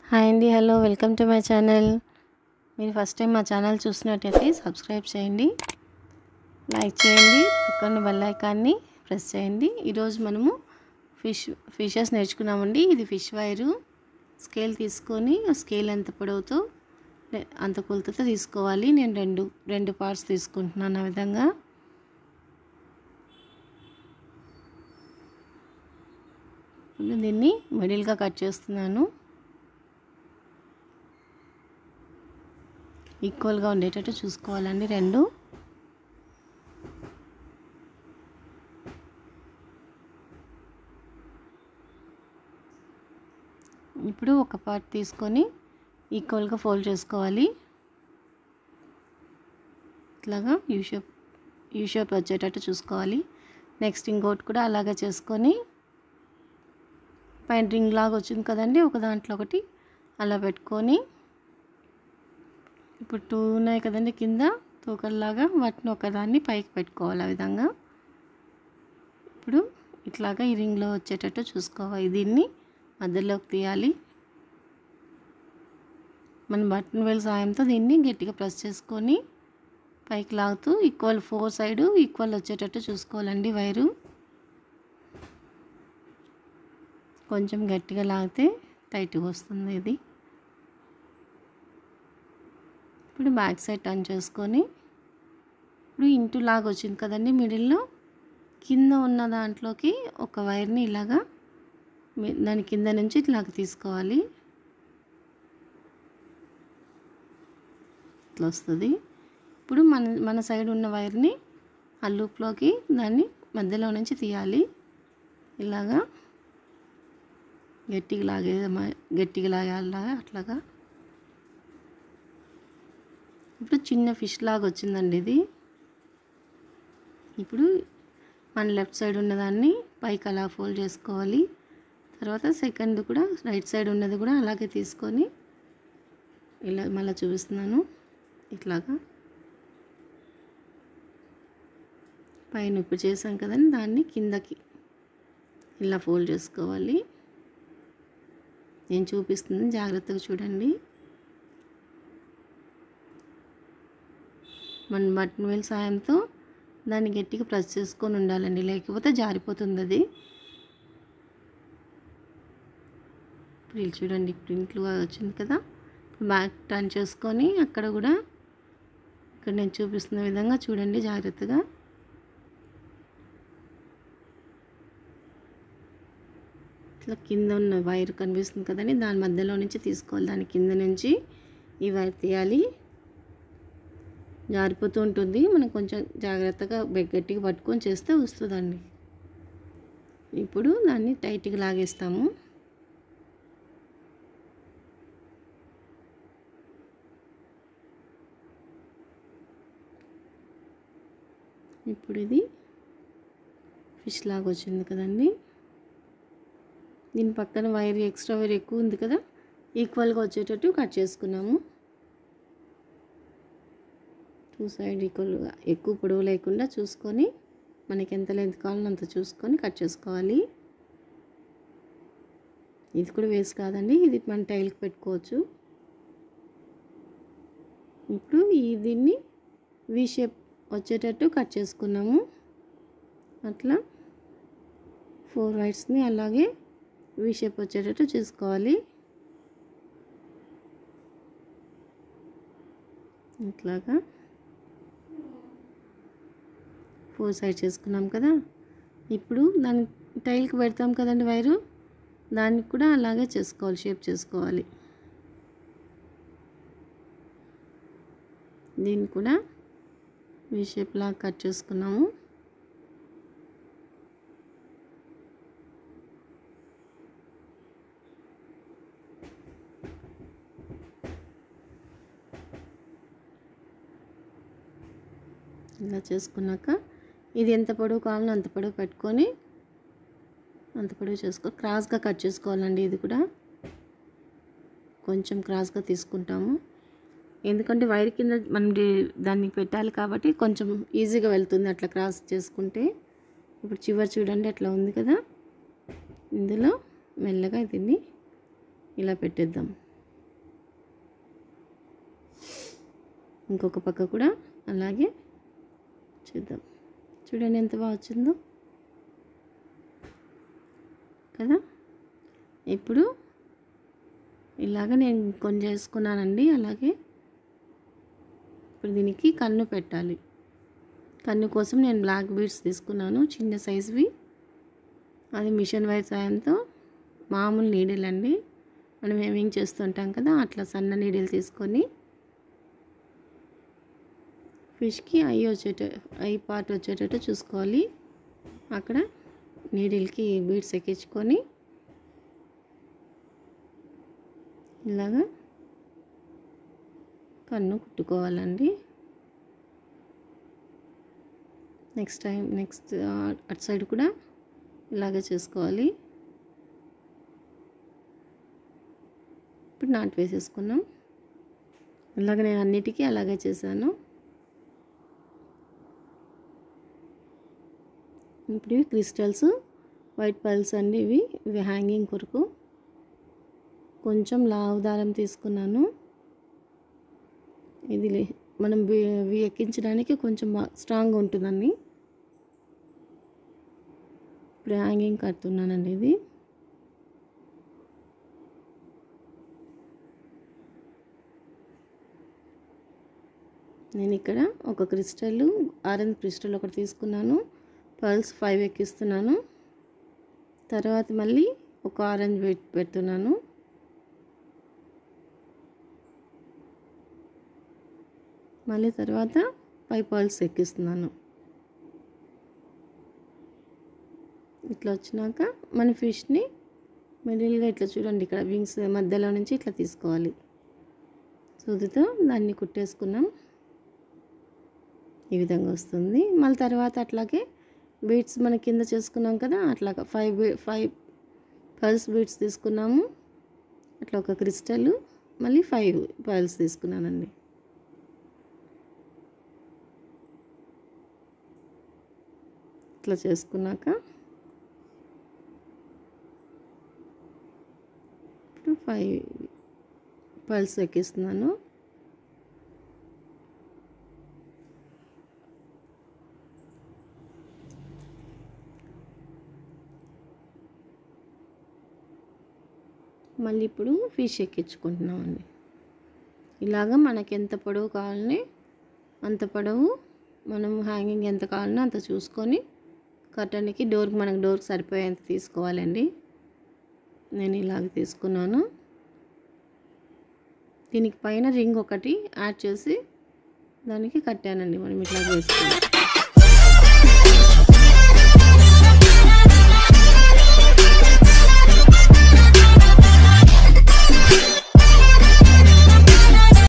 hi అండి hello welcome to my channel మీరు first time మా ఛానల్ చూసినట్టయితే సబ్స్క్రైబ్ చేయండి లైక్ చేయండి పక్కన బెల్ ఐకాన్ని ప్రెస్ చేయండి ఈరోజు మనము ఫిష్ ఫిషెస్ నేర్చుకున్నామండి ఇది ఫిష్ వైరు స్కేల్ తీసుకొని ఆ స్కేల్ ఎంత పొడవుతో లే- అంత కొలతతో తీసుకోవాలి నేను రెండు రెండు పార్ట్స్ తీసుకుంటున్నాను ఆ విధంగా ఇప్పుడు దీన్ని మిడిల్గా కట్ చేస్తున్నాను ఈక్వల్గా ఉండేటట్టు చూసుకోవాలండి రెండు ఇప్పుడు ఒక పార్ట్ తీసుకొని ఈక్వల్గా ఫోల్డ్ చేసుకోవాలి ఇట్లాగా యూ షేప్ యూ షేప్ వచ్చేటట్టు చూసుకోవాలి నెక్స్ట్ ఇంకోటి కూడా అలాగే చేసుకొని పైన రింగ్ లాగా వచ్చింది కదండి ఒక దాంట్లో ఒకటి అలా పెట్టుకొని ఇప్పుడు టూ ఉన్నాయి కదండి కింద తూకల్లాగా వాటిని ఒకదాన్ని పైకి పెట్టుకోవాలి ఆ విధంగా ఇప్పుడు ఇట్లాగా ఈ రింగ్లో వచ్చేటట్టు చూసుకోవాలి దీన్ని మధ్యలోకి తీయాలి మన బటన్ వేల్ సాయంతో దీన్ని గట్టిగా ప్రెస్ చేసుకొని పైకి లాగుతూ ఈక్వల్ ఫోర్ సైడు ఈక్వల్ వచ్చేటట్టు చూసుకోవాలండి వైరు కొంచెం గట్టిగా లాగితే టైట్గా వస్తుంది ఇది ఇప్పుడు బ్యాక్ సైడ్ టర్న్ చేసుకొని ఇప్పుడు ఇంటూ లాగా వచ్చింది కదండి మిడిల్లో కింద ఉన్న దాంట్లోకి ఒక వైర్ని ఇలాగా మీ- దాని కింద నుంచి ఇట్లాగ తీసుకోవాలి ఇట్లా వస్తుంది ఇప్పుడు మన మన సైడ్ ఉన్న వైర్ని ఆ లూప్లోకి దాన్ని మధ్యలో నుంచి తీయాలి ఇలాగా గట్టిగా లాగే గట్టిగా లాగాలి అట్లాగా ఇప్పుడు చిన్న ఫిష్ లాగా వచ్చిందండి ఇది ఇప్పుడు మన లెఫ్ట్ సైడ్ ఉన్నదాన్ని పైకి అలా ఫోల్డ్ చేసుకోవాలి తర్వాత సెకండ్ కూడా రైట్ సైడ్ ఉన్నది కూడా అలాగే తీసుకొని ఇలా మళ్ళీ చూపిస్తున్నాను ఇట్లాగా పైన ఇప్పుడు చేసాం కదండి దాన్ని కిందకి ఇలా ఫోల్డ్ చేసుకోవాలి నేను చూపిస్తుంది జాగ్రత్తగా చూడండి మన బటన్ వేల్ సాయంతో దాన్ని గట్టిగా ప్రెస్ చేసుకొని ఉండాలండి లేకపోతే జారిపోతుంది అది ఇప్పుడు ఇది చూడండి ప్రింట్లు వచ్చింది కదా బ్యాక్ టర్న్ చేసుకొని అక్కడ కూడా ఇక్కడ నేను చూపిస్తున్న విధంగా చూడండి జాగ్రత్తగా ఇట్లా కింద ఉన్న వైర్ కనిపిస్తుంది కదండి దాని మధ్యలో నుంచి తీసుకోవాలి దాని కింద నుంచి ఈ వైర్ తీయాలి జారిపోతూ ఉంటుంది మనం కొంచెం జాగ్రత్తగా బె- గట్టిగా పట్టుకొని చేస్తే వస్తుందండి ఇప్పుడు దాన్ని టైట్గా లాగేస్తాము ఇప్పుడు ఇది ఫిష్ లాగా వచ్చింది కదండి దీని పక్కన వైర్ ఎక్స్ట్రా వైర్ ఎక్కువ ఉంది కదా ఈక్వల్గా వచ్చేటట్టు కట్ చేసుకున్నాము టూ సైడ్ ఈక్వల్గా ఎక్కువ పొడవు లేకుండా చూసుకొని మనకి ఎంత లెంత్ కావాలో అంత చూసుకొని కట్ చేసుకోవాలి ఇది కూడా వేస్ట్ కాదండి ఇది మన టైల్కి పెట్టుకోవచ్చు ఇప్పుడు ఈ దీన్ని వి షేప్ వచ్చేటట్టు కట్ చేసుకున్నాము అట్లా ఫోర్ వైట్స్ని అలాగే వి షేప్ వచ్చేటట్టు చూసుకోవాలి ఇట్లాగా ఫోర్ సైడ్ చేసుకున్నాం కదా ఇప్పుడు దాని టైల్కి పెడతాం కదండి వైరు దానికి కూడా అలాగే చేసుకోవాలి షేప్ చేసుకోవాలి దీన్ని కూడా ఈ షేప్ లాగా కట్ చేసుకున్నాము ఇలా చేసుకున్నాక ఇది ఎంత పొడవు కావాలో అంత పొడవు పెట్టుకొని అంత పొడవు చేసుకో క్రాస్గా కట్ చేసుకోవాలండి ఇది కూడా కొంచెం క్రాస్గా తీసుకుంటాము ఎందుకంటే వైర్ కింద మనం డి- దాన్ని పెట్టాలి కాబట్టి కొంచెం ఈజీగా వెళ్తుంది అట్లా క్రాస్ చేసుకుంటే ఇప్పుడు చివరి చూడండి అట్లా ఉంది కదా ఇందులో మెల్లగా దీన్ని ఇలా పెట్టేద్దాం ఇంకొక పక్క కూడా అలాగే చూద్దాం చూడండి ఎంత బాగా వచ్చిందో కదా ఇప్పుడు ఇలాగ నేను కొన్ని చేసుకున్నానండి అలాగే ఇప్పుడు దీనికి కన్ను పెట్టాలి కన్ను కోసం నేను బ్లాక్ బీడ్స్ తీసుకున్నాను చిన్న సైజువి అది మిషన్ వైర్ సాయంతో మామూలు నీడిల్ అండి మనం హెమింగ్ చేస్తుంటాం కదా అట్లా సన్న నీడిల్ తీసుకొని ఫిష్కి ఐ వచ్చేట ఐ పార్ట్ వచ్చేటట్టు చూసుకోవాలి అక్కడ నీడిల్కి బీడ్స్ ఎక్కించుకొని ఇలాగా కన్ను కుట్టుకోవాలండి నెక్స్ట్ టైం నెక్స్ట్ అటు సైడ్ కూడా ఇలాగే చేసుకోవాలి ఇప్పుడు నాటు వేసేసుకున్నాం ఇలాగ నేను అన్నిటికీ అలాగే చేశాను ఇప్పుడు ఇవి క్రిస్టల్స్ వైట్ పల్స్ అండి ఇవి ఇవి హ్యాంగింగ్ కొరకు కొంచెం లావు దారం తీసుకున్నాను ఇది లే- మనం వి- ఇవి ఎక్కించడానికి కొంచెం బా- స్ట్రాంగ్ ఉంటుందండి ఇప్పుడు హ్యాంగింగ్ కడుతున్నానండి ఇది నేను ఇక్కడ ఒక క్రిస్టల్ ఆరెంజ్ క్రిస్టల్ ఒకటి తీసుకున్నాను పర్ల్స్ ఫైవ్ ఎక్కిస్తున్నాను తర్వాత మళ్ళీ ఒక ఆరెంజ్ వెయిట్ పెడుతున్నాను మళ్ళీ తర్వాత ఫైవ్ పర్ల్స్ ఎక్కిస్తున్నాను ఇట్లా వచ్చినాక మన ఫిష్ని మిడిల్గా ఇట్లా చూడండి ఇక్కడ వింగ్స్ మధ్యలో నుంచి ఇట్లా తీసుకోవాలి సూదితో దాన్ని కుట్టేసుకున్నాం ఈ విధంగా వస్తుంది మళ్ళీ తర్వాత అట్లాగే బీట్స్ మన కింద చేసుకున్నాం కదా అట్లాగా ఫైవ్ బీ ఫైవ్ పర్ల్స్ బీట్స్ తీసుకున్నాము అట్లా ఒక క్రిస్టల్ మళ్ళీ ఫైవ్ పర్ల్స్ తీసుకున్నానండి ఇట్లా చేసుకున్నాక ఇప్పుడు ఫైవ్ పల్స్ ఎక్కిస్తున్నాను మళ్ళీ ఇప్పుడు ఫిష్ ఎక్కించుకుంటున్నామండి ఇలాగ మనకి ఎంత పొడవు కావాలని అంత పొడవు మనం హ్యాంగింగ్ ఎంత కావాలనో అంత చూసుకొని కర్టన్కి డోర్కి మనకు డోర్కి సరిపోయేంత తీసుకోవాలండి నేను ఇలాగ తీసుకున్నాను దీనికి పైన రింగ్ ఒకటి యాడ్ చేసి దానికి కట్టానండి మనం ఇట్లా వేసుకున్నాం